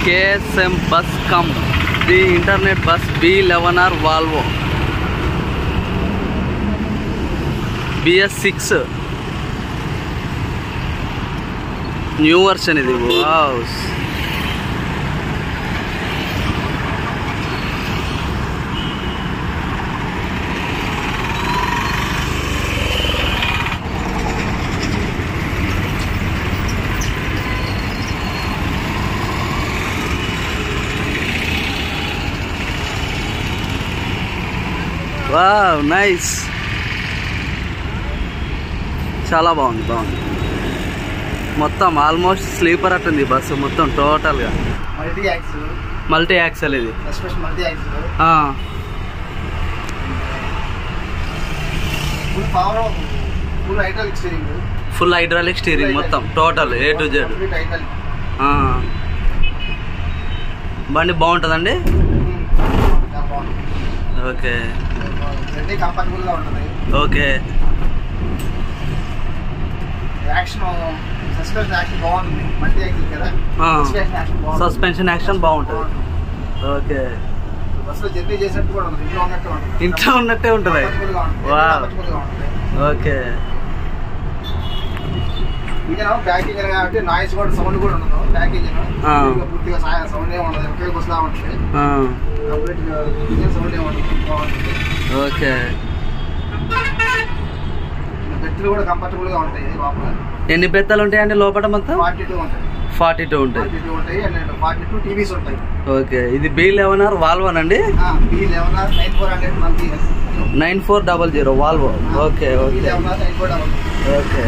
KSM bus come the internet bus B eleven R Volvo BS six new version ఇది wow wow nice చాలా బాగుంది బాగుంది మొత్తం almost sleeper అట్టుంది ఈ bus మొత్తం టోటల్గా మల్టీ యాక్సిల్ మల్టీ యాక్సెల్ ఇది సస్పెన్షన్ మల్టీ యాక్సిల్ ఆ, full power full hydraulic steering full hydraulic steering మొత్తం total A to Z complete hydraulic ఆ. బండి బాగుంటుందండి బాగుంటుంది ఓకే జర్నీ కంఫర్టబుల్ గా ఉంటుంది ఓకే యాక్షన్ సస్పెన్షన్ యాక్షన్ బాగుంటుంది మల్టీ యాక్సిల్ కదా ఆ. సస్పెన్షన్ యాక్షన్ బాగుంటుంది సస్పెన్షన్ యాక్షన్ బాగుంటుంది ఓకే బస్సులో జర్నీ చేసినట్టు కూడా ఉంటుంది ఇంట్లో ఉన్నట్టు ఉంటుంది ఇంట్లో ఉన్నట్టే ఉంటుంది Comfortable గా ఉంటుంది వా Comfortable గా ఉంటుంది ఓకే ఇంజన్ బ్యాక్ ఇంజన్ కాబట్టి నాయిస్ కూడా సౌండ్ కూడా ఉండదు బ్యాక్ ఇంజన్ ఆ. పూర్తిగా సౌండ్ ఏ ఉండదు ఒకే బస్సులా ఉంటుంది ఆ, కంప్లీట్ ఇంజన్ సౌండ్ ఏ ఉండదు బాగుంటుంది ఓకే బెడ్లు కూడా కంఫర్టబుల్ గా ఉంటాయి లోపల ఎన్ని బెత్తలు ఉంటాయండి లోపల మొత్తం ఫార్టీ టూ ఉంటాయి ఫార్టీ టూ ఉంటాయి ఫార్టీ టూ ఉంటాయి అండ్ ఫార్టీ టూ టీవీస్ ఉంటాయి ఓకే ఇది బి లెవెన్ ఆర్ వాల్వన్ అండి B eleven R nine four hundred monthly nine four double zero Volvo okay B okay eleven R nine four double okay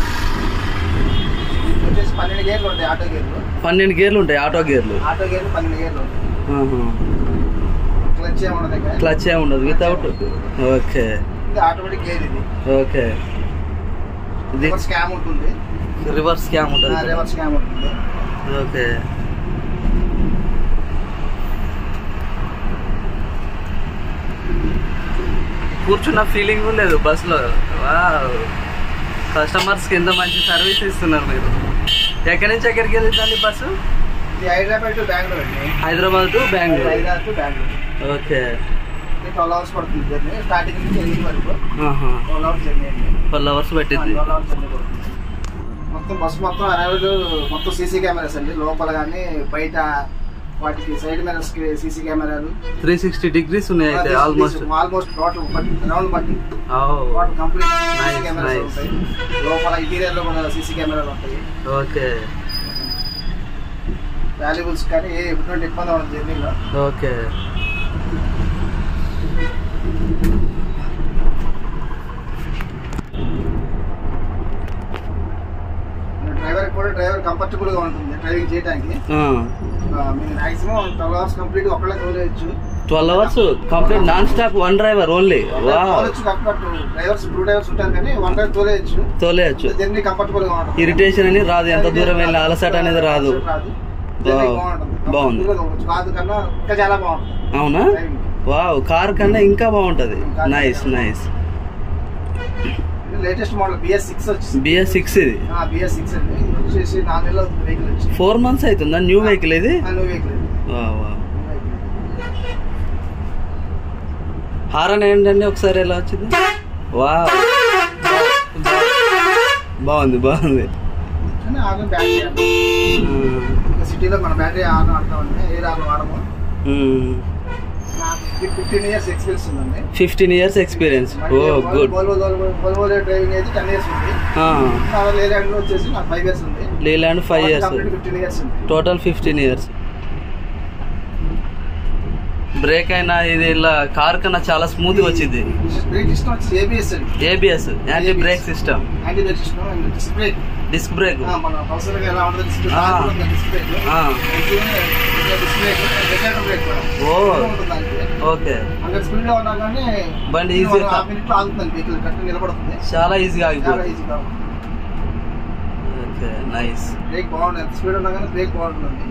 వచ్చేసి పన్నెండు గేర్లు ఉంటాయి auto గేర్లు పన్నెండు గేర్లు ఉంటాయి ఆటో గేర్లు ఆటో గేర్లు పన్నెండు గేర్లు ఉంటాయి ఆహా. క్లచ్ ఏముండదు ఇంకా క్లచ్ ఏ ఉండదు వితౌట్ ఓకే ఇది ఆటోమేటిక్ గేర్ ఇది ఓకే ఇది రివర్స్ స్కామ్ ఉంటుంది రివర్స్ క్యామ్ ఉంటుంది ఇక్కడ. రివర్స్ స్కామ్ ఉంటుంది ఓకే కూర్చున్న ఫీలింగ్ లేదు బస్సులో కస్టమర్స్కి ఎంత మంచి సర్వీస్ ఇస్తున్నారు మీరు ఎక్కడి నుంచి ఎక్కడికి వెళ్తుందండి బస్సు ఇది హైదరాబాద్ టు బెంగళూరు అండి Hyderabad to Bengaluru Hyderabad to Bengaluru okay ఇది ట్వెల్వ్ అవర్స్ పడుతుంది జర్నీ స్టార్టింగ్ నుంచి ఎండింగ్ వరకు ఆహా ట్వెల్వ్ అవర్స్ జర్నీ అండి ట్వెల్వ్ అవర్స్ పట్టింది ట్వెల్వ్ అవర్స్ జర్నీ పడుతుంది మొత్తం బస్ మొత్తం అరవై మొత్తం సీసీ కెమెరాస్ అండి లోపల కానీ బయట వాటికి సైడ్ మిరర్స్ కి సీసీ కెమెరాలు త్రీ సిక్స్టీ డిగ్రీస్ ఉన్నాయి అయితే ఆల్మోస్ట్ ఆల్మోస్ట్ టోటల్ రౌండ్ బట్టి total complete Nice, CC cameras nice. ఉంటాయి లోపల ఇంటీరియర్ లో కూడా సీసీ కెమెరాలు ఉంటాయి ఓకే వాల్యుబుల్స్ కానీ ఏ ఎటువంటి ఇబ్బంది ఉండదు జర్నీలో ఓకే డ్రైవర్ కూడా డ్రైవర్ కంఫర్టబుల్ గా ఉంటుంది డ్రైవింగ్ చేయడానికి ఆ. ఆ, మీరు మాక్సిమం ట్వెల్వ్ అవర్స్ కంప్లీట్ ఒక్కళ్ళే తోలేయచ్చు twelve hours complete non stop one driver only వా తోలొచ్చు కంఫర్ట్ డ్రైవర్స్ టూ డ్రైవర్స్ ఉంటారు కానీ వన్ డ్రైవర్ తోలేయచ్చు తోలేయచ్చు జర్నీ కంఫర్టబుల్ గా ఉంటుంది ఇరిటేషన్ అని రాదు ఎంత దూరం వెళ్ళిన అలసట అనేది రాదు రాదు జర్నీ Wow. బాగుంటుంది బాగుంది. Comfortable గా తోలొచ్చు. కాదు కన్నా ఇంకా చాలా బాగుంటుంది అవునా డ్రైవింగ్ వావ్ కార్ కన్నా ఇంకా బాగుంటది nice nice latest model BS six వచ్చింది బిఎస్ సిక్స్ ఇది బిఎస్ సిక్స్ అండి ఇది వచ్చేసి నాలుగు నెలలు అవుతుంది వెహికల్ వచ్చి ఫోర్ మంత్స్ అవుతుందా న్యూ వెహికల్ ఇది న్యూ వెహికల్ వా వా హారన్ ఏంటండి ఒకసారి ఎలా వచ్చింది వా బాగుంది బాగుంది కానీ ఆర్ఎం బ్యాటరీ ఇంకా సిటీలో మన బ్యాటరీ ఆన్ ఆడతామండి ఏ ఆర్ఎం వాడము నాకు ఫిఫ్టీన్ ఇయర్స్ ఎక్స్పీరియన్స్ ఉందండి ఫిఫ్టీన్ ఇయర్స్ ఎక్స్పీరియన్స్ ఓ గుడ్ వోల్వో వోల్వో డ్రైవింగ్ అయితే టెన్ ఇయర్స్ ఉంది లేలాండ్ వచ్చేసి నాకు ఫైవ్ ఇయర్స్ ఉంది Leyland five years fifteen years ఉంది టోటల్ ఫిఫ్టీన్ ఇయర్స్ బ్రేక్ అయినా ఇది ఇలా కార్ కన్నా చాలా స్మూత్ వచ్చింది బ్రేక్ సిస్టమ్ వచ్చి ఏబిఎస్ అండి ABS anti brake system anti brake system and disc brake disc brake మన అవసరంగా ఎలా ఉంటుంది డిస్క్ ఆ. Disc brake disc brake return brake కూడా ఓ ఉంటుంది దానికి ఓకే హండ్రెడ్ స్పీడ్ లో ఉన్నా కానీ బండి easy గా- హాఫ్ మినిట్ లో ఆగుతుంది వెహికల్ కరెక్ట్ నిలబడుతుంది చాలా ఈజీగా చాలా ఆగిపోతుంది ఈజీగా ఓకే నైస్ బ్రేక్ బాగుంటుంది ఎంత స్పీడ్ ఉన్నా కానీ బ్రేక్ బాగుంటుంది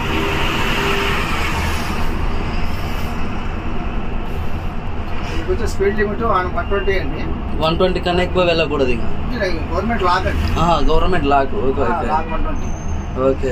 ఇది వచ్చి స్పీడ్ లిమిట్ వన్ ట్వంటీ అండి వన్ ట్వంటీ కన్నా ఎక్కువ వెళ్ళకూడదు ఇంకా గవర్నమెంట్ లాక్ అండి government lock okay okay lock one twenty okay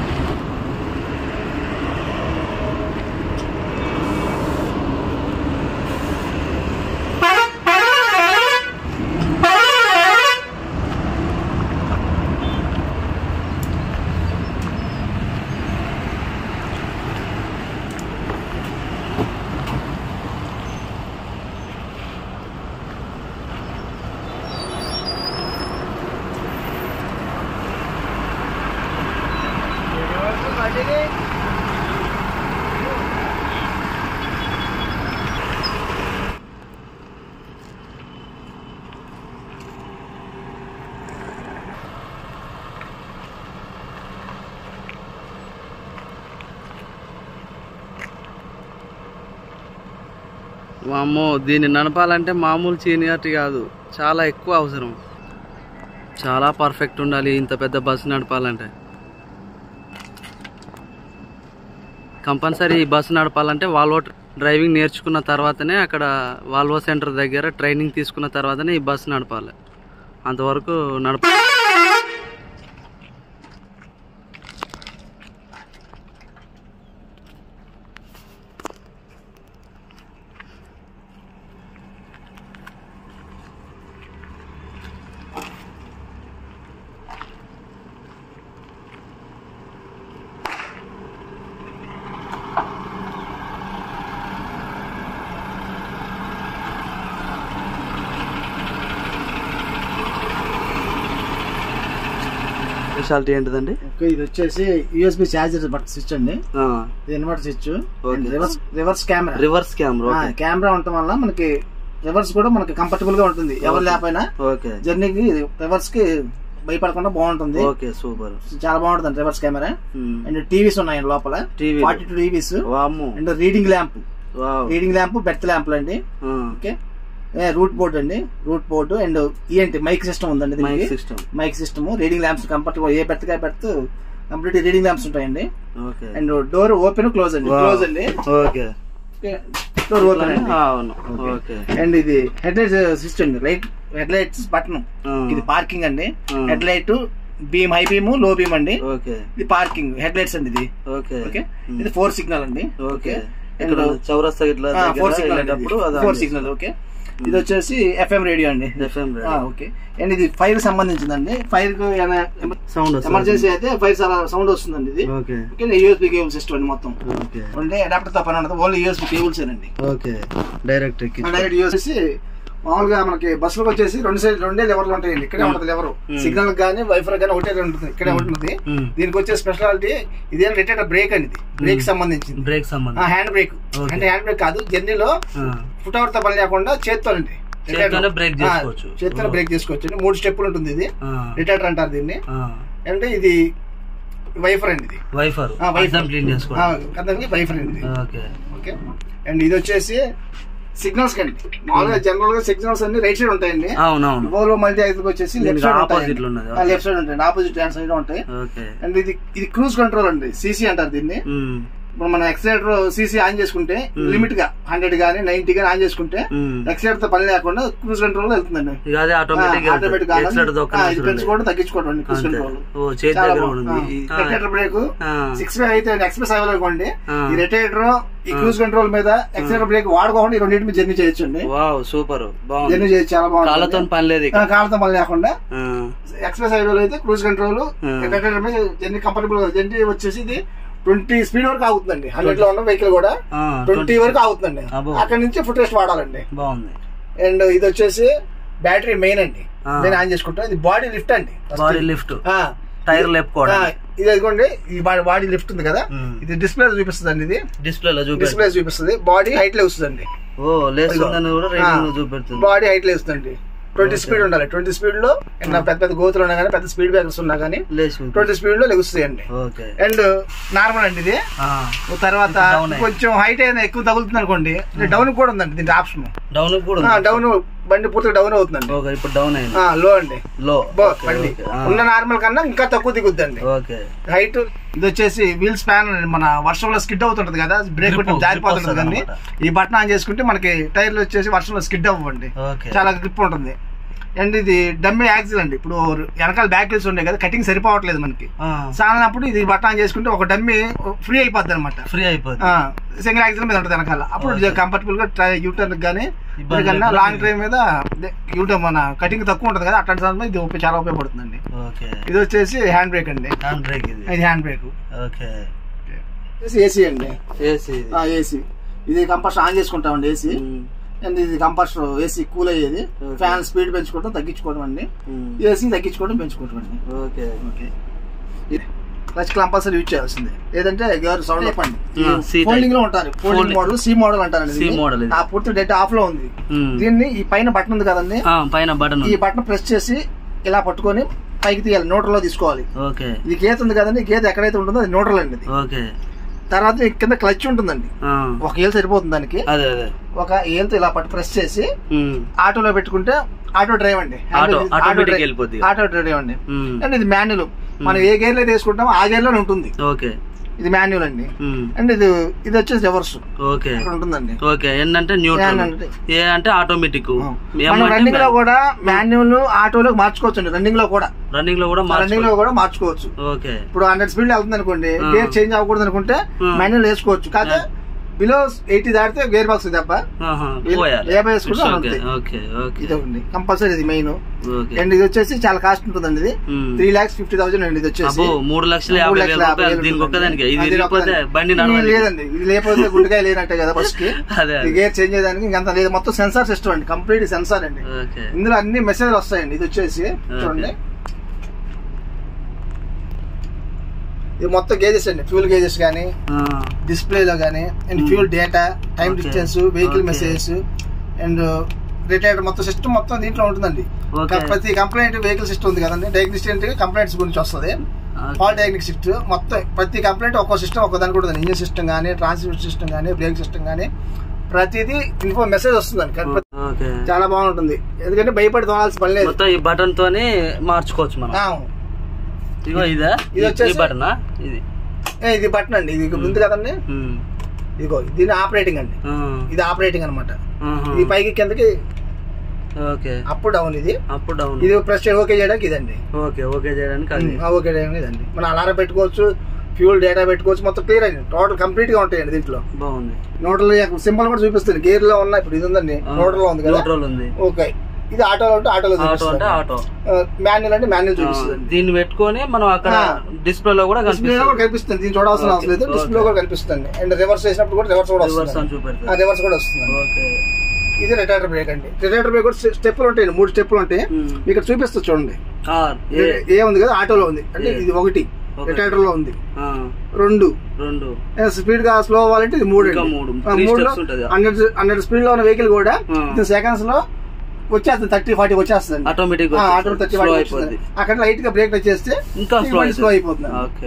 వామ్మో దీన్ని నడపాలంటే మామూలు సీనియారిటీ కాదు చాలా ఎక్కువ అవసరం చాలా పర్ఫెక్ట్ ఉండాలి ఇంత పెద్ద బస్సు నడపాలంటే కంపల్సరీ ఈ బస్సు నడపాలంటే వాల్వో డ్రైవింగ్ నేర్చుకున్న తర్వాతనే అక్కడ వాల్వో సెంటర్ దగ్గర ట్రైనింగ్ తీసుకున్న తర్వాతనే ఈ బస్సు నడపాలి అంతవరకు నడప స్పెషాలిటీ ఏంటిదండి ఓకే ఇది వచ్చేసి యూఎస్బి ఛార్జర్ బట్ స్విచ్ అండి ఇది inverter switch Okay. Reverse reverse camera reverse camera camera ఉండటం వల్ల మనకి రివర్స్ కూడా మనకి కంఫర్టబుల్ గా ఉంటుంది ఎవరు లేకపోయినా ఓకే జర్నీకి రివర్స్ కి భయపడకుండా బాగుంటుంది ఓకే సూపర్ చాలా బాగుంటుంది రివర్స్ కెమెరా అండ్ టీవీస్ ఉన్నాయి లోపల టీవీ ఫార్టీ టూ టీవీస్ వాము and reading lamp wow reading lamp berth lamp అండి ఆ, ఓకే రూట్ బోర్డ్ అండి రూట్ బోర్డ్ అండ్ ఏంటి మైక్ సిస్టమ్ ఉందండి మైక్ దీనికి system mic system reading lamps comfortable ఏ బెర్త్ గా బెర్త్ కంప్లీట్ రీడింగ్ ల్యాంప్స్ ఉంటాయండి okay and door open close అండి Wow. క్లోజ్ అండి ఓకే డోర్ ఓపెన్ అండి ఆ, అవును ఓకే అండ్ ఇది హెడ్ లైట్ సిస్టమ్ అండి లైట్ హెడ్ లైట్స్ బటన్ ఆ, ఇది పార్కింగ్ అండి Hmm. Headlight beam high beam low beam అండి ఓకే ఇది పార్కింగ్ హెడ్ లైట్స్ అండి ఇది ఓకే ఓకే ఉమ్. ఇది ఫోర్ సిగ్నల్ అండి ఓకే అండ్ ఇక్కడ చౌరస్తా ఇట్లా ఫోర్ సిగ్నల్ వెళ్ళేటప్పుడు ఫోర్ సిగ్నల్ ఓకే ఇది వచ్చేసి ఎఫ్ఎం రేడియో అండి ఎఫ్ఎం ఓకే అండ్ ఇది ఫైర్ సంబంధించిందండి ఫైర్ కు సౌండ్ ఎమర్జెన్సీ అయితే ఫైర్ చాలా సౌండ్ వస్తుందండి ఇది okay okay USB cable system అండి మొత్తం ఓకే అంటే అడాప్టర్ తప్ప ఉండదు ఓన్లీ యూఎస్బి కేబుల్స్ అండి ఓకే డైరెక్ట్ ఎక్కి డైరెక్ట్ యూఎస్సి మామూలుగా మనకి బస్సులకు వచ్చేసి రెండు సైడ్ రెండే లెవర్లు ఉంటాయండి ఇక్కడే ఉంటుంది లెవర్ Hmm. సిగ్నల్ కానీ వైఫర్ కానీ ఒకటే ఉంటుంది ఇక్కడే ఉంటుంది ఉమ్. దీనికి వచ్చే స్పెషాలిటీ ఇదే రిటైర్ బ్రేక్ అండి ఇది బ్రేక్ సంబంధించింది బ్రేక్ సంబంధం హ్యాండ్ బ్రేక్ Okay. అంటే హ్యాండ్ బ్రేక్ కాదు జర్నీలో ఆ, ఫుట్ ఓవర్ తో పని లేకుండా చేత్తో అండి చేత్తోనే brake చేసుకోవచ్చు. చేత్తోనే బ్రేక్ చేసుకోవచ్చు అండి మూడు స్టెప్పులు ఉంటుంది ఇది ఆ, రిటైర్ అంటారు దీన్ని ఆ. అంటే ఇది వైఫర్ అండి ఇది వైఫర్ ఆ, వైఫర్. అద్దం క్లీన్ చేసుకోండి కదండి వైఫర్ అండి ఇది ఓకే ఓకే అండ్ ఇది వచ్చేసి సిగ్నల్స్ కండి మామూలుగా జనరల్ గా సిగ్నల్స్ అన్ని రైట్ సైడ్ ఉంటాయండి అవునవును ఓలో మల్టీ ఐదుకి వచ్చేసి లెఫ్ట్ దీనికి సైడ్ opposite లో ఉన్నది. ఉంటాయి లెఫ్ట్ సైడ్ ఉంటాయి ఆపోజిట్ హ్యాండ్ సైడ్ ఉంటాయి ఓకే అండ్ ఇది ఇది క్రూజ్ కంట్రోల్ అండి సీసీ అంటారు దీన్ని ఉమ్, ఇప్పుడు మన ఎక్సలేటర్ సీసీ ఆన్ చేసుకుంటే లిమిట్ గా హండ్రెడ్ గానీ నైన్టీ గానీ ఆన్ చేసుకుంటే ఉమ్. ఎక్సలేటర్ తో పని లేకుండా క్రూజ్ కంట్రోల్ వెళ్తుందండి ఇక అదే ఆటోమేటిక్ ఆటోమేటిక్ ఇది పెంచుకోవడం తగ్గించుకోవడం అండి క్రూజ్ కంట్రోల్ ఓ చేతి దగ్గర కూడా ఉంది ఈ- ఆ, రెటేటర్ బ్రేక్ ఆ, సిక్స్ వే అయితే ఎక్స్ప్రెస్ అవ్వాలనుకోండి ఆ. ఈ రెటేటర్ ఈ క్రూజ్ కంట్రోల్ మీద ఎక్సలేటర్ బ్రేక్ వాడుకోకుండా ఈ రెండింటి మీద జర్నీ చేయొచ్చు అండి వావ్ సూపర్ బాగుంది జర్నీ చేయొచ్చు చాలా కాళ్ళతో బాగుంటుంది పని లేదు ఇక ఆ, కాళ్ళతో పని లేకుండా ఆ, ఎక్స్ప్రెస్ హైవేలో అయితే క్రూజ్ కంట్రోల్ ఆ. రెటేటర్ మీద జర్నీ కంఫర్టబుల్ జర్నీ వచ్చేసి ఇది ట్వంటీ స్పీడ్ వరకు ఆగుతుందండి హండ్రెడ్ లో ఉన్న వెహికల్ కూడా ఆ, ట్వంటీ వరకు ఆగుతుందండి అబ్బో. అక్కడ నుంచి ఫుట్ రెస్ట్ వాడాలండి బాగుంది అండ్ ఇది వచ్చేసి బ్యాటరీ మెయిన్ అండి ఆ. నేను ఆన్ చేసుకుంటాను ఇది బాడీ లిఫ్ట్ అండి బాడీ లిఫ్ట్ ఆ, టైర్ ఆ, లేపుకోవడం ఇది అదిగోండి ఈ బాడీ లిఫ్ట్ ఉంది కదా ఉమ్. ఇది డిస్ప్లే చూపిస్తుంది అండి ఇది డిస్ప్లే లో చూపెడుతుంది డిస్ప్లే చూపిస్తుంది బాడీ హైట్ లో వస్తుందండి ఓ లేస్తుందని కూడా రేటింగ్ లో చూపెడుతుంది బాడీ హైట్ లో వస్తుందండి ట్వంటీ స్పీడ్ ఉండాలి ట్వంటీ స్పీడ్ లో ఏమన్నా పెద్ద పెద్ద గోతులు ఉన్నా కానీ పెద్ద స్పీడ్ బ్రేకర్స్ ఉన్నా కానీ లేచి ట్వంటీ స్పీడ్ లో లెగుస్తాయండి ఓకే అండ్ నార్మల్ అండి ఇది ఆ, తర్వాత Down అయ్యి. కొంచెం హైట్ అయినా ఎక్కువ తగులుతుంది అనుకోండి డౌన్ కూడా ఉందండి దీనికి ఆప్షన్ డౌన్ కూడా ఉంది. డౌన్ బండి పూర్తిగా డౌన్ అవుతుందండి ఓకే ఇప్పుడు డౌన్ అయింది ఆ, లో అండి లో బో ఓకే, బండి ఓకే. ఆ, ఉన్న నార్మల్ కన్నా ఇంకా తక్కువ దిగుద్దండి ఓకే హైట్ ఇది వచ్చేసి వీల్ స్పాన్ మన వర్షంలో స్కిడ్ అవుతుంటది కదా బ్రేక్ Grip, కొట్టి జారిపోతుంటది grip కానీ వస్తదన్నమాట. ఈ బటన్ ఆన్ చేసుకుంటే మనకి టైర్లు వచ్చేసి వర్షంలో స్కిడ్ అవ్వండి ఓకే చాలా గ్రిప్ ఉంటుంది అండ్ ఇది డమ్మి యాక్సిల్ అండి ఇప్పుడు వెనకాల బ్యాక్ వీల్స్ ఉన్నాయి కదా కటింగ్ సరిపోవట్లేదు మనకి సాగినప్పుడు ఇది బటన్ ఆన్ చేసుకుంటే ఒక డమ్మి ఫ్రీ అయిపోద్ది అనమాట ఫ్రీ అయిపోతుంది సింగిల్ యాక్సిల్ మీద ఉంటుంది వెనకాల అప్పుడు కంఫర్టబుల్ గా ట్రై యూటర్న్ కానీ ఇబ్బంది కన్నా లేకుండా లాంగ్ డ్రైవ్ మీద యూటర్న్ మన కటింగ్ తక్కువ ఉంటుంది కదా అట్లాంటి సమయంలో ఇది ఉప- చాలా ఉపయోగపడుతుందండి ఓకే ఇది వచ్చేసి హ్యాండ్ బ్రేక్ అండి హ్యాండ్ బ్రేక్ ఇది ఇది హ్యాండ్ బ్రేక్ ఓకే ఏసీ అండి ఏసీ ఇది ఏసీ ఇది కంపల్సరీ ఆన్ చేసుకుంటామండి ఏసీ ఉమ్, అండ్ ఇది కంపల్సరీ ఏసీ కూల్ అయ్యేది Okay. ఫ్యాన్ స్పీడ్ పెంచుకోవడం తగ్గించుకోవడం అండి ఉమ్, ఏసీ తగ్గించుకోవడం పెంచుకోవడం అండి okay okay clutch compulsory use చేయాల్సిందే లేదంటే గేర్ సౌండ్ చెప్పండి ఆ, C type. ఫోల్డింగ్ లో ఉంటారు folding Folding. Model C model అంటారండి C దీన్ని. model ఇది. ఆ పూర్తి డేటా ఆఫ్ లో ఉంది ఉమ్, దీన్ని ఈ పైన బటన్ ఉంది కదండి ఆ, పైన బటన్ ఈ బటన్ ప్రెస్ చేసి ఇలా పట్టుకొని పైకి తీయాలి న్యూట్రల్ లో తీసుకోవాలి ఓకే ఇది గేత్ ఉంది కదండి ఈ గేదె ఎక్కడైతే ఉంటుందో అది న్యూట్రల్ అండి ఇది ఓకే తర్వాత ఈ కింద క్లచ్ ఉంటుందండి ఆ, ఒక ఏలు సరిపోతుంది దానికి అదే అదే ఒక ఏలుతో ఇలా పట్టు ప్రెస్ చేసి ఉమ్, ఆటోలో పెట్టుకుంటే ఆటో డ్రైవ్ అండి ఆటో ఆటో ఆటోమేటిక్ డ్రైవ్ వెళ్ళిపోద్ది ఆటో డ్రైవ్ అండి ఉమ్, అండ్ ఇది మాన్యువల్ మనం ఏ గేర్ లో తీసుకుంటామో ఆ గేర్ లోనే ఉంటుంది ఓకే ఇది మాన్యువల్ అండి ఉమ్, అండ్ ఇది ఇది వచ్చేసి రివర్స్ ఓకే ఇక్కడ ఉంటుందండి ఓకే ఏంటంటే న్యూట్రల్ N అంటే- ఏ అంటే ఆటోమేటిక్ మనం రన్నింగ్ లో కూడా మాన్యువల్ ఆటోలో మార్చుకోవచ్చు అండి రన్నింగ్ లో కూడా రన్నింగ్ లో కూడా రన్నింగ్ లో కూడా మార్చుకోవచ్చు ఓకే ఇప్పుడు హండ్రెడ్ స్పీడ్ వెళ్తుంది అనుకోండి ఆ. గేర్ చేంజ్ అవ్వకూడదు అనుకుంటే ఆ. మాన్యువల్ వేసుకోవచ్చు కాకపోతే బిలో ఎయిటీ దాటితే గేర్ బాక్స్ దెబ్బ ఆహా, ఏ- పోయాలి ఏ బై వేసుకుంటే It's అంతే. okay, ఓకే ఓకే ఇది ఉంది కంపల్సరీ ఇది మెయిన్ ఓకే అండ్ ఇది వచ్చేసి చాలా కాస్ట్ ఉంటుందండి ఇది ఉమ్. త్రీ లాక్స్ ఫిఫ్టీ థౌసండ్ అండి ఇది వచ్చేసి అబ్బో మూడు లక్షల మూడు యాభై లక్షల వేల యాభై రూపాయలు వేలు దీనికి ఉంటుందండి. ఒక్కదానికి ఇది అది విరిగిపోతే ఒక్కదానికి. బండి ఇది నడవాలి లేదండి ఇది లేకపోతే గుండెకాయ లేనట్టే కదా బస్ కి అదే ఇది గేర్ చేంజ్ చేయడానికి ఇంకంత లేదు మొత్తం సెన్సార్ సిస్టమ్ అండి కంప్లీట్ సెన్సార్ అండి ఓకే ఇందులో అన్ని మెసేజ్లు వస్తాయండి ఇది వచ్చేసి చూడండి ఇది మొత్తం గేజెస్ అండి ఫ్యూల్ గేజెస్ కానీ ఆ, డిస్ప్లేలో కానీ and Hmm. Fuel data time Okay. Distance vehicle Okay. Messages and retarder మొత్తం సిస్టమ్ మొత్తం దీంట్లో ఉంటుందండి Okay. ప్రతి కంప్లైంట్ వెహికల్ సిస్టమ్ ఉంది కదండి డయాగ్నిస్టెంట్ కంప్లైంట్స్ గురించి వస్తుంది ఓకే. ఫాల్ డయాగ్నిక్ సిస్టమ్ మొత్తం ప్రతి కంప్లైంట్ ఒక్కో సిస్టమ్ ఒక్కో దానికి ఉంటుంది ఇంజిన్ సిస్టమ్ కానీ ట్రాన్స్మిషన్ సిస్టమ్ కానీ బ్రేక్ సిస్టమ్ కానీ ప్రతిదీ ఇన్ఫో మెసేజ్ వస్తుందండి కానీ ప్రతి- ఓకే చాలా బాగుంటుంది ఎందుకంటే భయపడి తోలాల్సిన పని లేదు మొత్తం ఈ బటన్ తోనే మార్చుకోవచ్చు మనం ఆ, ఇగో ఇదా ఇది ఈ వచ్చేసి- బటనా ఇది ఏ, ఇది బటన్ అండి ఇది ఉంది కదండి ఉమ్. ఇదిగో దీని ఆపరేటింగ్ అండి ఆ, ఇది ఆపరేటింగ్ అనమాట ఆహా. ఇది పైకి కిందకి ఓకే అప్ డౌన్ ఇది అప్ డౌన్ ఇది ప్రెస్ ఓకే చేయడానికి ఇదండి ఓకే ఓకే చేయడానికి అది ఆ, ఓకే చేయడానికి ఇదండి మన అలారం పెట్టుకోవచ్చు ఫ్యూల్ డేటా పెట్టుకోవచ్చు మొత్తం క్లియర్ అండి టోటల్ కంప్లీట్ గా ఉంటాయండి దీంట్లో బాగుంది నోటల్ సింబల్ కూడా చూపిస్తుంది గేర్ లో ఉన్న ఇప్పుడు ఇది ఉందండి నోటల్ లో ఉంది కదా న్యూట్రల్ ఉంది ఓకే ఇది ఆటోలో ఉంటే ఆటోలో ఆటో అంటే చూపిస్తుంది ఆటో మాన్యువల్ అంటే మాన్యువల్ ఆ, చూపిస్తుంది దీన్ని పెట్టుకొని మనం అక్కడ ఆ. డిస్ప్లే లో కూడా డిస్ప్లే కూడా కనిపిస్తుంది దీన్ని చూడాల్సిన అవసరం లేదు Okay, డిస్ప్లే కూడా కనిపిస్తుంది అండ్ రివర్స్ చేసినప్పుడు కూడా రివర్స్ కూడా రివర్స్ వస్తుంది అని చూపెడతారు రివర్స్ కూడా వస్తుంది ఓకే ఇది రిటార్డర్ బ్రేక్ అండి రిటార్డర్ బ్రేక్ కూడా స్టెప్లు ఉంటాయి మూడు స్టెప్లు ఉంటాయి Hmm. ఇక్కడ చూపిస్తుంది చూడండి ఆర్ ఏ ఏ ఉంది కదా ఆటోలో ఉంది అంటే ఏ. ఇది ఒకటి ఒకటి. రిటార్డర్ లో ఉంది ఆ, రెండు రెండు స్పీడ్ గా స్లో అవ్వాలంటే ఇది మూడు ఇంకా అండి. మూడు. ఆ, Three మూడులో steps ఉంటది. హండ్రెడ్ హండ్రెడ్ స్పీడ్ లో ఉన్న వెహికల్ కూడా ఆ. సెకండ్స్ లో వచ్చేస్తుంది థర్టీ ఫార్టీ వచ్చేస్తుంది automatic auto thirty slow forty అయిపోద్ది అక్కడ లైట్ గా బ్రేక్ వచ్చేస్తే ఇంకా స్లో స్లో అయిపోతుంది ఓకే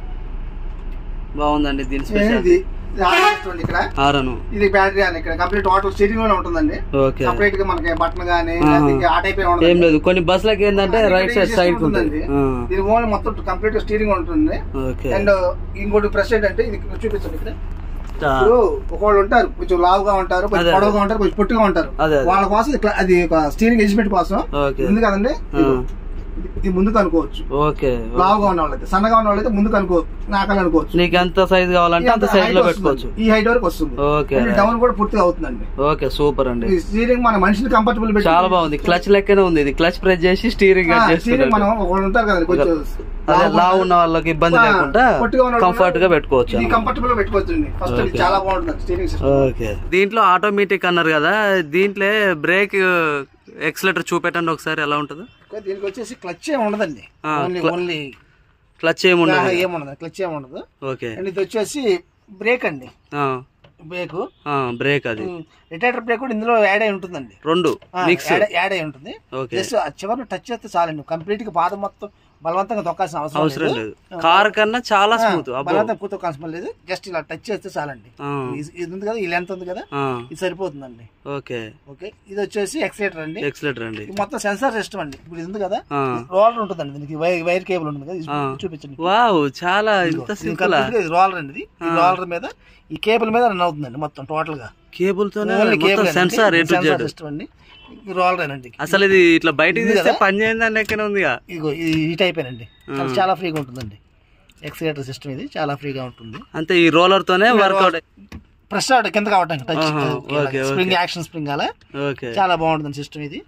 బాగుందండి దీని ఇది స్పెషల్ ఇది ఆర్ఎస్ చూడండి ఇక్కడ ఆరను ఇది బ్యాటరీ అని ఇక్కడ కంప్లీట్ టోటల్ స్టీరింగ్ లోనే ఉంటుందండి ఓకే సపరేట్ గా మనకి బటన్ గానీ ఆహా. లేకపోతే ఇంకా ఆ టైప్ ఏం ఉండదు ఏం లేదు కొన్ని బస్సులకి ఏంటంటే ఇక్కడ రైట్ ఈ సైడ్ system సైడ్ ఉంటుంది ఉంటుందండి. దీని ఓన్లీ మొత్తం కంప్లీట్ స్టీరింగ్ ఉంటుంది ఓకే అండ్ ఇంకోటి ప్రెస్ ఏంటంటే ఇది చూపించండి ఇక్కడ ఆ, ఇప్పుడు ఒకళ్ళు ఉంటారు కొంచెం లావుగా ఉంటారు కొంచెం అదే, అదే. పొడవుగా ఉంటారు కొంచెం పొట్టిగా ఉంటారు అదే, అదే. వాళ్ళ కోసం ఇది క్ల- అది ఒక స్టీరింగ్ ఎడ్జ్మెంట్ కోసం ఓకే ఉంది కదండి ఆ. ఇదిగో. ఇది- ఇది ముందుకు అనుకోవచ్చు ఓకే లావుగా ఉన్న వాళ్ళైతే సన్నగా ఉన్న వాళ్ళైతే ముందుకు అనుకోవచ్చు నాకలు అనుకోవచ్చు నీకు ఎంత సైజ్ కావాలంటే అంత సైజ్ లో పెట్టుకోవచ్చు ఈ హైట్ వరకు వస్తుంది ఓకే డౌన్ కూడా పూర్తిగా అవుతుందండి ఓకే సూపర్ అండి ఈ స్టీరింగ్ మన మనిషిని కంఫర్టబుల్ పెట్టి చాలా బాగుంది క్లచ్ లెక్కనే ఉంది ఇది క్లచ్ ప్రెస్ చేసి స్టీరింగ్ ఆ, అడ్జస్ట్ స్టీరింగ్ మనం ఒకళ్ళు ఉంటారు కదండి కొంచెం అదే లావు ఉన్న వాళ్ళకి ఇబ్బంది ఆ, లేకుండా పొట్టిగా ఉన్న వాళ్ళు కంఫర్ట్ గా పెట్టుకోవచ్చు ఇది కంఫర్టబుల్ గా పెట్టుకోవచ్చండి ఫస్ట్ ఇది Okay. చాలా బాగుంటుంది స్టీరింగ్ సిస్టమ్ ఓకే దీంట్లో ఆటోమేటిక్ అన్నారు కదా దీంట్లో బ్రేక్ ఎక్సలేటర్ చూపెట్టండి ఒకసారి ఎలా ఉంటుందో దీనికి వచ్చేసి క్లచ్ ఏమి ఉండదండి ఆ, ఓన్లీ cl- ఓన్లీ క్లచ్ ఏముండదు ఏముండదు క్లచ్ ఏముండదు ఓకే అండ్ ఇది వచ్చేసి బ్రేక్ అండి బ్రేక్ బ్రేక్ అది రిటైర్డ్ బ్రేక్ కూడా ఇందులో యాడ్ అయి ఉంటుందండి రెండు ఆ, మిక్స్ యాడ్ యాడ్ అయి ఉంటుంది ఓకే జస్ట్ ఆ చివరిని టచ్ చేస్తే చాలండి కంప్లీట్ గా పాదం మొత్తం బలవంతంగా తొక్కాల్సిన అవసరం అవసరం లేదు లేదు కార్ కన్నా చాలా స్మూత్ అబ్బో బలవంతంగా పూత తొక్కాల్సిన లేదు జస్ట్ ఇలా టచ్ చేస్తే చాలండి ఆ, ఇది ఇది ఉంది కదా ఈ లెంత్ ఉంది కదా ఆ, ఇది సరిపోతుందండి ఓకే ఓకే ఇది వచ్చేసి ఎక్సలేటర్ అండి ఎక్సలెటర్ అండి ఇది మొత్తం సెన్సార్ సిస్టమ్ అండి ఇప్పుడు ఇది ఉంది కదా ఆ, రోలర్ ఉంటుందండి దీనికి వైర్ వైర్ కేబుల్ ఉంటుంది కదా ఇది ఆ. చూపించండి వావ్ చాలా ఇంత ఇది సింపుల్ complete గా ఇది రోలర్ అండి ఇది ఈ రోలర్ మీద ఈ కేబుల్ మీద రన్ అవుతుందండి మొత్తం టోటల్ గా కేబుల్ తోనే ఓన్లీ మొత్తం cable sensor A to sensor Z system అండి ఈ రోలర్ అండి అసలు ఇది ఇట్లా బయటికి తీస్తే పని చేయండి లెక్కనే ఉందిగా ఇదిగో ఇది ఈ టైప్ అండి చాలా- చాలా ఫ్రీగా ఉంటుందండి ఎక్సిలేటర్ సిస్టమ్ ఇది చాలా ఫ్రీగా ఉంటుంది అంతే ఈ రోలర్ తోనే వర్కౌట్ ప్రెస్ అవుట్ కింద కావటానికి టచ్ ఆహా, ఓకే, స్ప్రింగ్ యాక్షన్ స్ప్రింగ్ అలా ఓకే చాలా బాగుంటుంది సిస్టమ్ ఇది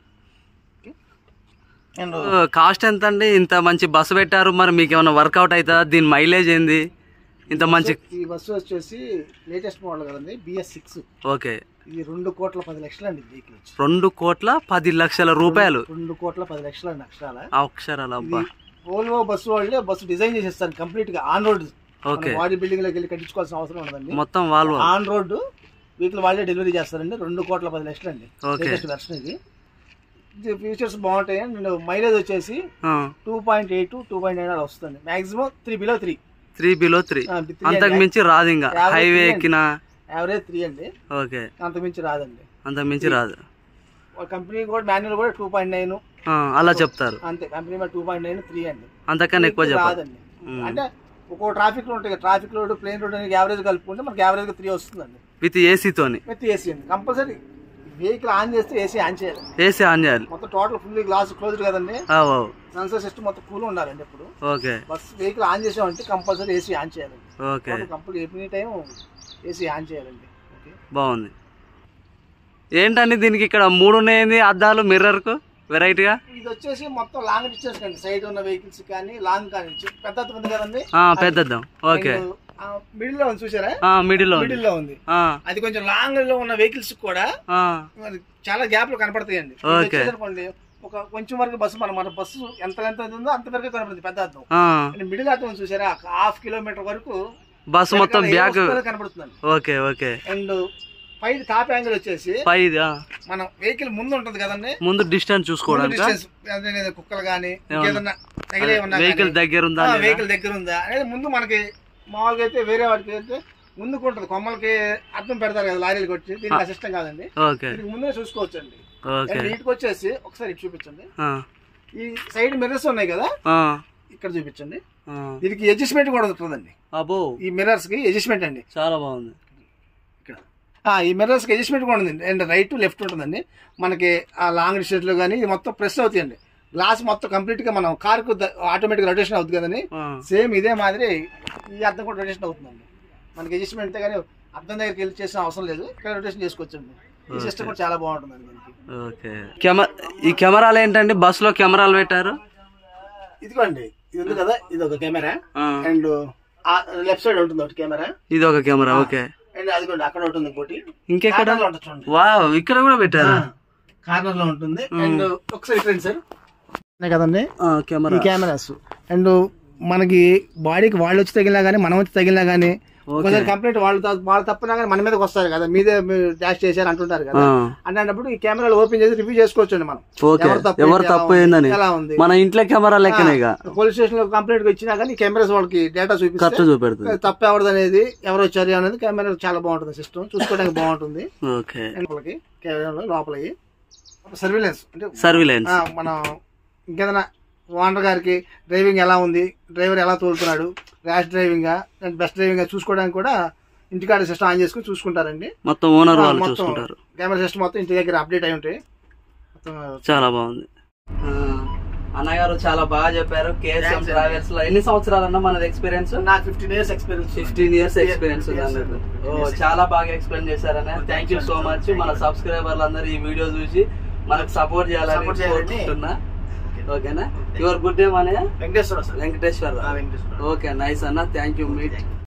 అండ్ కాస్ట్ ఎంత అండి ఇంత మంచి బస్సు పెట్టారు మరి మీకు ఏమైనా వర్కౌట్ అవుతుందా దీని మైలేజ్ ఏంది ఇంత మంచి ఈ బస్సు వచ్చేసి లేటెస్ట్ మోడల్ కదండి బిఎస్ సిక్స్ ఓకే ఇది రెండు కోట్ల పది లక్షలు అండి వెహికల్ వచ్చి రెండు కోట్ల పది లక్షల రూపాయలు రెండు కోట్ల పది లక్షలు అండి అక్షరాల ఆ అక్షరాలు అబ్బా ఓల్వో బస్సు వాళ్ళే బస్సు డిజైన్ చేసేస్తారు కంప్లీట్ గా on road okay body building లోకి వెళ్ళి కట్టించుకోవాల్సిన అవసరం ఉండదండి మొత్తం వాల్వో ఆన్ రోడ్ వెహికల్ వాళ్ళే డెలివరీ చేస్తారండి రెండు కోట్ల పది లక్షలు అండి ఓకే. లేటెస్ట్ వెర్షన్ ఇది ఇది ఫీచర్స్ బాగుంటాయి అండ్ మైలేజ్ వచ్చేసి two point eight two point nine అలా వస్తుంది maximum three below three three below three అంతకు మించి రాదు ఇంకా యాభై హైవే three ఎక్కిన యావరేజ్ త్రీ అండి ఓకే అంత మించి రాదండి అంతకు మించి రాదు కంపెనీ కూడా మాన్యువల్ కూడా టూ పాయింట్ నైన్ ఆ, అలా చెప్తారు అంతే కంపెనీ మీద టూ పాయింట్ నైన్ త్రీ అండి అంతకన్నా ఎక్కువ చెప్పాలి రాదండి అంటే ఒక్కో ట్రాఫిక్ లో ఉంటాయి ట్రాఫిక్ రోడ్ ప్లేన్ రోడ్ అనేది యావరేజ్ కలుపుకుంటే మనకి యావరేజ్ గా త్రీ వస్తుందండి విత్ ఏసీతోని విత్ ఏసీ అండి కంపల్సరీ వెహికల్ ఆన్ చేస్తే ఏసీ ఆన్ చేయాలి ఏసీ ఆన్ చేయాలి మొత్తం టోటల్ ఫుల్ గ్లాస్ క్లోజ్డ్ కదండి ఆ, ఓ, సెన్సర్ సిస్టమ్ మొత్తం కూల్ ఉండాలండి ఇప్పుడు ఓకే బస్ వెహికల్ ఆన్ చేసామంటే కంపల్సరీ ఏసీ ఆన్ చేయాలండి okay complete every time AC on చేయాలండి ఓకే బాగుంది ఏంటండి దీనికి ఇక్కడ మూడు ఉన్నాయండి అద్దాలు మిర్రర్ కు వెరైటీగా ఇది వచ్చేసి మొత్తం లాంగ్ డిస్టెన్స్ కండి సైడ్ ఉన్న వెహికల్స్ కానీ లాంగ్ కానీ చి- పెద్ద అద్దం ఉంది కదండి ఆ, పెద్దద్దాం ఓకే మిడిల్ లో ఉంది చూసారా ఆ, మిడిల్ లో ఉంది. మిడిల్ లో ఉంది ఆ, అది కొంచెం లాంగ్ లో ఉన్న వెహికల్స్ కూడా ఆ, మరి చాలా గ్యాప్ లో కనపడతాయండి ఇది ఓకే. వచ్చేసి అనుకోండి ఒక కొంచెం వరకు బస్సు మన మన బస్సు ఎంత ఎంత ఉందో అంత వరకు కనపడుతుంది పెద్ద అద్దం ఆ. మిడిల్ అద్దం ఉంది చూసారా హాఫ్ కిలోమీటర్ వరకు బస్సు మొత్తం వెనకాల ఏ బ్యాక్ వస్తువు కనపడుతుందండి ఓకే ఓకే అండ్ పైది టాప్ యాంగిల్ వచ్చేసి పైది ఆ. మనం వెహికల్ ముందు ఉంటుంది కదండి ముందు డిస్టెన్స్ చూసుకోవడానికి డిస్టెన్స్ అదే కుక్కలు కానీ ఏదన్నా తగిలే ఉన్నా వెహికల్ దగ్గర ఉందా లేదా? వెహికల్ దగ్గర ఉందా అనేది ముందు మనకి మామూలుగా అయితే వేరే వాటికి అయితే ముందుకు ఉంటుంది కొమ్మలకి అర్థం పెడతారు కదా లారీలు కొట్టి దీనికి ఆ సిస్టమ్ కాదండి ఓకే దీనికి ముందే చూసుకోవచ్చు అండి ఓకే వీటికి వచ్చేసి ఒకసారి ఇటు చూపించండి ఆ, ఈ సైడ్ మిర్రర్స్ ఉన్నాయి కదా ఆ, ఇక్కడ చూపించండి ఆ. దీనికి అడ్జస్ట్మెంట్ కూడా ఉంటుందండి అబ్బో ఈ మిర్రర్స్ కి అడ్జస్ట్మెంట్ అండి చాలా బాగుంది ఇక్కడ ఆ, ఈ మిర్రర్స్ కి అడ్జస్ట్మెంట్ కూడా ఉంది అండ్ రైట్ లెఫ్ట్ ఉంటుందండి మనకి ఆ లాంగ్ డిస్టెన్స్ లో కానీ ఇది మొత్తం ప్రెస్ అవుతాయండి గ్లాస్ మొత్తం కంప్లీట్ గా మనం కార్ కు ఆటోమేటిక్ రొటేషన్ అవుతుంది కదండి ఆ, సేమ్ ఇదే మాదిరి ఈ అర్థం కూడా రొటేషన్ అవుతుందండి మనకి అడ్జస్ట్మెంట్ కానీ అర్థం దగ్గరికి వెళ్ళి చేసిన అవసరం లేదు ఇక్కడ రొటేషన్ చేసుకోవచ్చండి ఈ సిస్టమ్ కూడా చాలా బాగుంటుందండి మనకి ఓకే కెమెరా ఈ కెమెరాలు ఏంటండి బస్ లో కెమెరాలు పెట్టారు ఇదిగోండి ఇది ఉంది కదా ఇది ఒక కెమెరా ఆ, అండ్ లెఫ్ట్ సైడ్ ఉంటుంది ఒకటి కెమెరా ఇది ఒక కెమెరా ఓకే అండ్ అదిగోండి అక్కడ ఉంటుంది ఇంకోటి ఇంకెక్కడ కార్నర్ లో ఉంటుంది చూడండి వావ్ ఇక్కడ కూడా పెట్టారా కార్నర్ లో ఉంటుంది అండ్ ఒకసారి ఇటు రండి సార్ కదండి ఆ, ఈ కెమెరా కెమెరాస్ అండ్ మనకి బాడీకి వాళ్ళు వచ్చి తగిలినా కానీ మనం వచ్చి తగిలినా కానీ ఒకసారి కంప్లైంట్ వాళ్ళు త- వాళ్ళు తప్పినా కానీ మన మీదకి వస్తారు కదా మీదే మీరు డాష్ చేశారు అంటుంటారు కదా ఆ, అన్నప్పుడు ఈ కెమెరాలు ఓపెన్ చేసి రివ్యూ చేసుకోవచ్చండి మనం ఓకే ఎవరు తప్పు ఎవరు ఏంటి, తప్పు ఎలా ఉంది, ఏందని ఎలా ఉంది మన ఇంట్లో కెమెరా లెక్కనే ఇక పోలీస్ స్టేషన్ లో కంప్లైంట్ వచ్చినా కానీ ఈ కెమెరాస్ వాళ్ళకి డేటా చూపిస్తే ఖర్చు చూపెడుతుంది తప్పు ఎవరిది అనేది ఎవరు వచ్చారు అనేది కెమెరా చాలా బాగుంటుంది సిస్టమ్ చూసుకోవడానికి బాగుంటుంది ఓకే లోపలికి కెమెరాలో లోపలికి సర్వీలెన్స్ అంటే సర్విలెన్స్ ఆ, మనం ఇంకేదైనా ఓనర్ గారికి డ్రైవింగ్ ఎలా ఉంది డ్రైవర్ ఎలా తోలుతున్నాడు ర్యాష్ డ్రైవింగ్ బెస్ట్ డ్రైవింగ్ చూసుకోవడానికి కూడా ఇంటికాడ సిస్టమ్ ఆన్ చేసుకుని చూసుకుంటారండి మొత్తం ఓనర్ వాళ్ళు మొత్తం చూసుకుంటారు కెమెరా సిస్టమ్ మొత్తం ఇంటి దగ్గర అప్డేట్ అయి ఉంటాయి మొత్తం చాలా బాగుంది ఆ, అన్నగారు చాలా బాగా చెప్పారు కేఎస్ఎం ట్రావెల్స్ లో ఎన్ని సంవత్సరాలన్నా మనది ఎక్స్పీరియన్స్ నాకు fifteen years experience fifteen years experience ఉంది అన్నట్టు ఓ చాలా బాగా ఎక్స్ప్లెయిన్ చేశారన్న థ్యాంక్ యూ సో మచ్ మన సబ్స్క్రైబర్లు అందరూ ఈ వీడియో చూసి మనకు సపోర్ట్ చేయాలని Support చేయాలని. కోరుకుంటున్నా ఓకేనా యువర్ గుడ్ డే మన Venkateswara sir Venkateswara Venkateswara okay nice అన్న థ్యాంక్ యూ మీట్